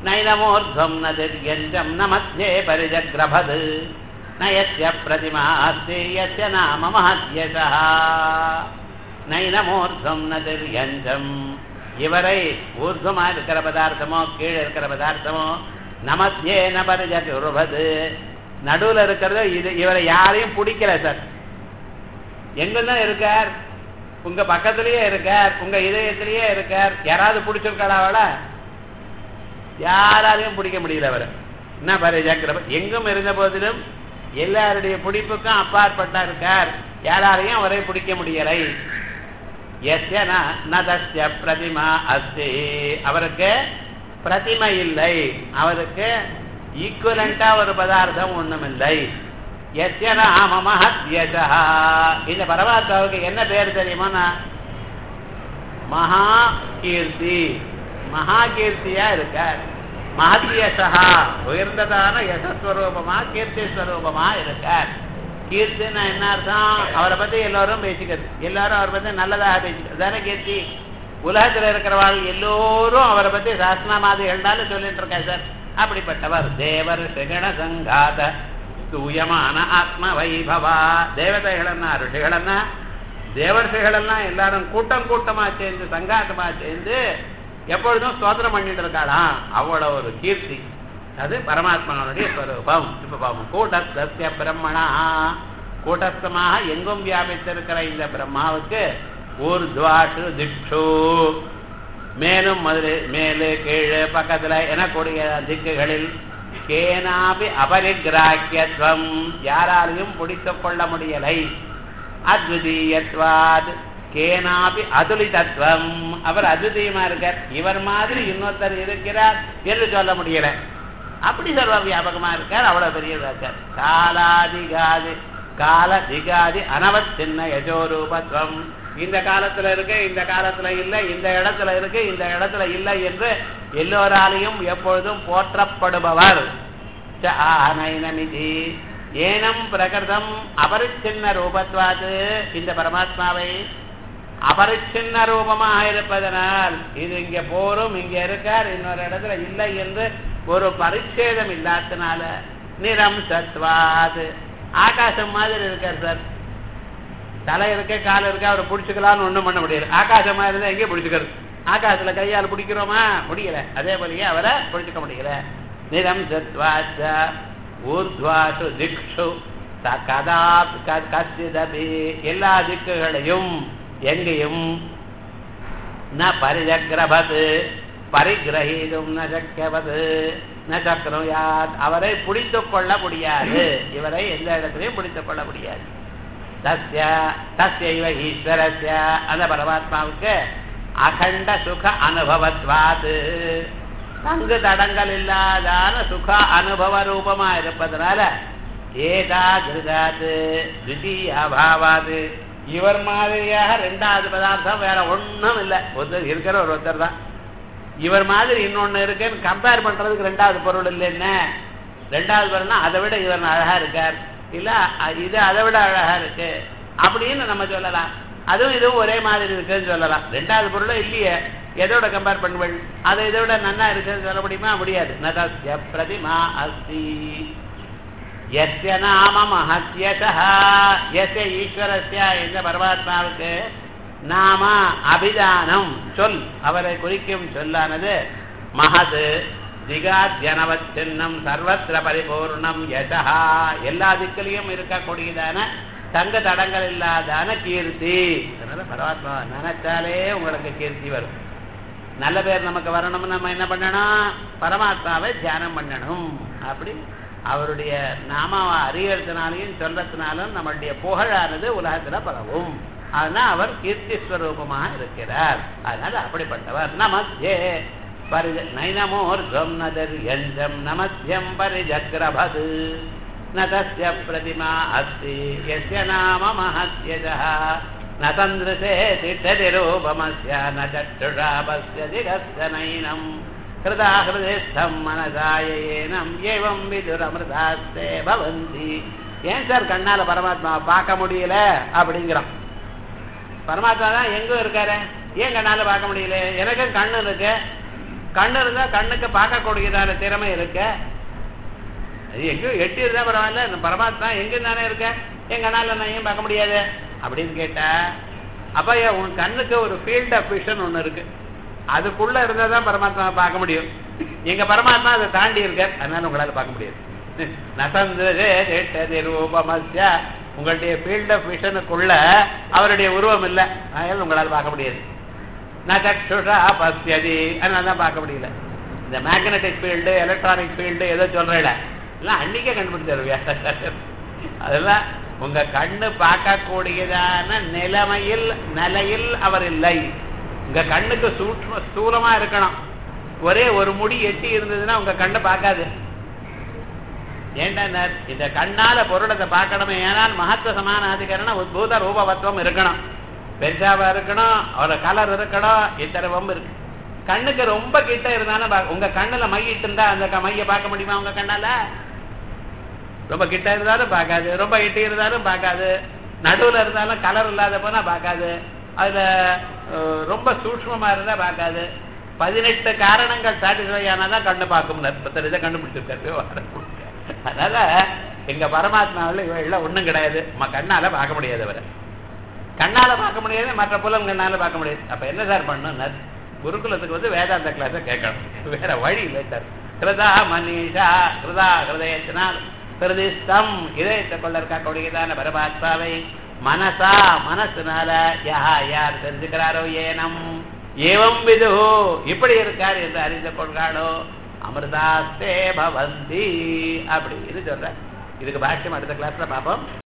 நைனமோர்ध्वं न दिर्यञ्जं न मध्ये परिजग्रभद् न यस्य प्रतिमा अस्ति यस्य नाम महद्यशः நைனமோர்ध्वं न दिर्यञ्जம் இவரை ஊர்துவமா இருக்கிற பதார்த்தமோ கீழே இருக்கிற பதார்த்தமோ நமத்தியே ந பரிஜகுருபது நடுவுல இருக்கிறது இது இவரை யாரையும் பிடிக்கல சார் எங்கதான் இருக்கார் உங்க பக்கத்திலேயே இருக்கார் உங்க இதயத்திலேயே இருக்கார் யாராவது பிடிச்சிருக்காளா அவளை யாராலையும் பிடிக்க முடியல அவரை என்ன பரிஜாக்கிரப எங்கும் இருந்த போதிலும் எல்லாருடைய பிடிப்புக்கும் அப்பாற்பட்ட இருக்கார் யாராலையும் அவரை பிடிக்க முடியலை எஸ்ய நதஸ்ய பிரதிமா அஸ்தி அவருக்கு பிரதிமை இல்லை அவருக்கு ஈக்குவலண்டா ஒரு பதார்த்தம் ஒண்ணுமில்லை எஸ்ய நாம மகத்யசா இந்த பரமாத்மாவுக்கு என்ன பேர் தெரியுமா மகா கீர்த்தி மகா கீர்த்தியா இருக்கார் மகத்யசா உயர்ந்ததான யசஸ்வரூபமா கீர்த்தி ஸ்வரூபமா இருக்கார் கீர்த்தின்னா என்ன அர்த்தம் அவரை பத்தி எல்லாரும் பேசிக்கிறது எல்லாரும் அவரை பத்தி நல்லதாக பேசிக்கிறது தானே கீர்த்தி உலகத்துல இருக்கிறவாள் எல்லோரும் அவரை பத்தி சாஸ்திரமாதி எழுந்தாலும் சொல்லிட்டு இருக்கா சார் அப்படிப்பட்டவர் தேவர் சிகண சங்காத தூயமான ஆத்ம வைபவா தேவதைகளன்னா ருஷிகளன்னா தேவர்ஷிகளெல்லாம் எல்லாரும் கூட்டம் கூட்டமா சேர்ந்து சங்காத்தமா சேர்ந்து எப்பொழுதும் ஸ்தோத்திரம் பண்ணிட்டு இருக்காளாம் அவ்வளவு ஒரு கீர்த்தி அது பரமாத்மாவுடைய ஸ்வரூபம் இப்ப பாவம் கூட்டஸ்தஸ்ய பிரம்மணா கூட்டஸ்தமாக எங்கும் வியாபித்திருக்கிற இந்த பிரம்மாவுக்கு ஊர்துவாஷு திக்ஷு மேலும் மதுரை மேலு கீழே பக்கத்துல எனக்கூடிய திக்குகளில் கேனாபி அபரிகிராக்கியத்துவம் யாராலையும் பிடித்துக் கொள்ள முடியலை அத்விதீயத்வாத் கேனாபி அதுலிதத்துவம் அவர் அத்விதீயமா இருக்கார் இவர் மாதிரி இன்னொருத்தர் இருக்கிறார் என்று சொல்ல முடியல அப்படி சர்வ வியாபகமா இருக்கார் அவ்வளவு பெரியதா இருக்கார் காலாதிகாதி கால திகாதி அனவச்சின்ன யஜோரூபத்வம் இந்த காலத்துல இருக்கு இந்த காலத்துல இல்ல இந்த இடத்துல இருக்கு இந்த இடத்துல இல்லை என்று எல்லோராலையும் எப்பொழுதும் போற்றப்படுபவர் ஆனைனமிதி ஏனம் பிரகிருதம் அபரிச்சின்ன ரூபத்வாது இந்த பரமாத்மாவை அபரிச்சின்ன ரூபமாக இருப்பதனால் இது இங்க போரும் இங்க இருக்கார் இன்னொரு இடத்துல இல்லை என்று ஒரு பரிச்சேதம் இல்லாதனால நிறம் சத்வாது ஆகாசம் மாதிரி இருக்கார் சார் தலை இருக்க கால் இருக்க அவரை பிடிச்சிக்கலாம்னு ஒண்ணும் பண்ண முடியாது ஆகாசமா இருந்தா எங்கே பிடிச்சிக்கிறது ஆகாசத்துல கையால் பிடிக்கிறோமா முடியல அதே போலயே அவரை பிடிச்சிக்க முடியல நிறம் சத்வாச்ச ஊர்துவாசு திக்ஷு கதா கச்சிதபி எல்லா திக்குகளையும் எங்கேயும் ந பரிஜக்ரபது பரிகிரகீதும் ந சக்கியவது ந சக்கரம் அவரை பிடித்துக் கொள்ள முடியாது இவரை எந்த இடத்துலையும் பிடித்துக் கொள்ள முடியாது தஸ்ய தஸ்யைவ ஈஸ்வரஸ்ய அந்த பரமாத்மாவுக்கு அகண்ட சுக அனுபவத்வாது தங்கு தடங்கள் இல்லாதான சுக அனுபவ ரூபமா இருப்பதனால ஏதா கிருதாது அபாவாது இவர் மாதிரியாக ரெண்டாவது பதார்த்தம் வேற ஒண்ணும் இல்லை ஒருத்தர் இருக்கிற ஒரு ஒருத்தர் தான் இவர் மாதிரி இன்னொன்னு இருக்குன்னு கம்பேர் பண்றதுக்கு ரெண்டாவது பொருள் இல்லை என்ன ரெண்டாவது பொருள்னா அதை விட இவர் அழகா இருக்கார் இல்ல இது அதை விட அழகா இருக்கு அப்படின்னு நம்ம சொல்லலாம் அதுவும் இதுவும் ஒரே மாதிரி இருக்குன்னு சொல்லலாம் ரெண்டாவது பொருளும் இல்லையே எதோட கம்பேர் பண்ணுவள் அதை இதை விட நன்னா இருக்குன்னு சொல்ல முடியுமா முடியாது நதஸ்ய பிரதிமா அஸ்தி எஸ்ய நாம மகத்யசா எஸ்ய ஈஸ்வரஸ்ய இந்த பரமாத்மாவுக்கு நாம அபிதானம் சொல் அவரை குறிக்கும் சொல்லானது மகது திகாத்யனவத் சின்னம் சர்வத்திர பரிபூர்ணம் யசா எல்லா திக்கிலையும் இருக்கக்கூடியதான தங்க தடங்கள் இல்லாதான கீர்த்தி அதனால பரமாத்மா நினைச்சாலே உங்களுக்கு கீர்த்தி வரும் நல்ல பேர் நமக்கு வரணும்னு நம்ம என்ன பண்ணணும் பரமாத்மாவை தியானம் பண்ணணும் அப்படி அவருடைய நாமாவை அறியறதுனாலையும் சொல்றதுனாலும் நம்மளுடைய புகழானது உலகத்துல பரவும் அதனால அவர் கீர்த்தி ஸ்வரூபமாக இருக்கிறார் அதனால அப்படிப்பட்டவர் நமஸ்தே பரிஜ நைனமோர்துவம் நதர்யஞ்சம் நமஸ்யம் பரிஜக்ரபது न तस्य प्रतिमा अस्ति यस्य नाम महत्यजः न तन्द्रसे तिष्ठति रूपमस्य न चक्षुषापस्य दिगस्य नैनम् हृदा हृदयस्थं मनसायेनम् एवं विदुरमृதாஸ்தே பவந்தி ஏன் சார் கண்ணால பரமாத்மாவை பார்க்க முடியல அப்படிங்கிறான் பரமாத்மா தான் எங்க இருக்காரு ஏன் கண்ணால பார்க்க முடியல எனக்கும் கண்ணு இருக்கு கண்ணு இருந்தா கண்ணுக்கு பார்க்கக்கூடியதான திறமை இருக்க அது எங்கேயோ எட்டி இருந்தா பரவாயில்ல இந்த பரமாத்மா எங்க தானே இருக்க என் கண்ணால நான் ஏன் பார்க்க முடியாது அப்படின்னு கேட்டா அப்ப ஏன் உன் கண்ணுக்கு ஒரு ஃபீல்ட் ஆஃப் விஷன் ஒண்ணு இருக்கு அதுக்குள்ள இருந்தா தான் பரமாத்மாவை பார்க்க முடியும் எங்க பரமாத்மா அதை தாண்டி இருக்க அதனால உங்களால பார்க்க முடியாது நசந்தே ரூபமஸ்ய உங்களுடைய ஃபீல்ட் ஆஃப் விஷனுக்குள்ள அவருடைய உருவம் இல்லை அதனால உங்களால பார்க்க முடியாது நான் சக்ஷுஷா பசியதி அதனால தான் பார்க்க முடியல இந்த மேக்னெட்டிக் ஃபீல்டு எலக்ட்ரானிக் ஃபீல்டு ஏதோ சொல்றேன் எல்லாம் அன்னைக்கே கண்டுபிடிச்சாரு அதெல்லாம் உங்க கண்ணு பார்க்கக்கூடியதான நிலைமையில் நிலையில் அவர் இல்லை உங்க கண்ணுக்கு சூட்ச ஸ்தூலமா இருக்கணும் ஒரே ஒரு முடி எட்டி இருந்ததுன்னா உங்க கண்ணை பார்க்காது ஏண்டா இந்த கண்ணால பொருளத்தை பார்க்கணுமே ஏனால் மகத்துவ சமான அதிகரண உத்பூத ரூபவத்துவம் இருக்கணும் பெருசாவா இருக்கணும் அவரோட கலர் இருக்கணும் இத்தரவம் இருக்கு கண்ணுக்கு ரொம்ப கிட்ட இருந்தாலும் பா- உங்க கண்ணுல மையிட்டு இருந்தா அந்த க- மைய பார்க்க முடியுமா உங்க கண்ணால ரொம்ப கிட்ட இருந்தாலும் பார்க்காது ரொம்ப எட்டி இருந்தாலும் பார்க்காது நடுவுல இருந்தாலும் கலர் இல்லாத போனா பார்க்காது அதுல அஹ், ரொம்ப சூக்ஷ்மமா இருந்தா பார்க்காது பதினெட்டு காரணங்கள் சாட்டிஸ்ஃபை ஆனாதான் கண்ணு பார்க்கும் பத்தரை இதை கண்டுபிடிச்சிருக்காரு அதனால எங்க பரமாத்மாவில் இவையெல்லாம் ஒண்ணும் கிடையாது நம்ம கண்ணால பார்க்க முடியாது அவரை கண்ணால பார்க்க முடியாது மற்ற புலம் கண்ணால பார்க்க முடியாது அப்ப என்ன சார் பண்ணணும் குருகுலத்துக்கு வந்து வேதாந்த கிளாஸ கேட்கணும் வேற வழி இல்லை சார் கிருதா மனிஷா கிருதா ஹிருதயத்தினால் ஹிருதிஸ்தம் இதயத்தை கொள்ள இருக்கக்கூடியதான பரமாத்மாவை மனசா மனசுனால யா யார் தெரிஞ்சுக்கிறாரோ ஏனம் ஏவம் விது இப்படி இருக்கார் என்று அறிந்து கொள்கிறாளோ அமிர்தாஸ்தே பவந்தி அப்படின்னு சொல்ற இதுக்கு பாஷ்யம் அடுத்த கிளாஸ்ல பார்ப்போம்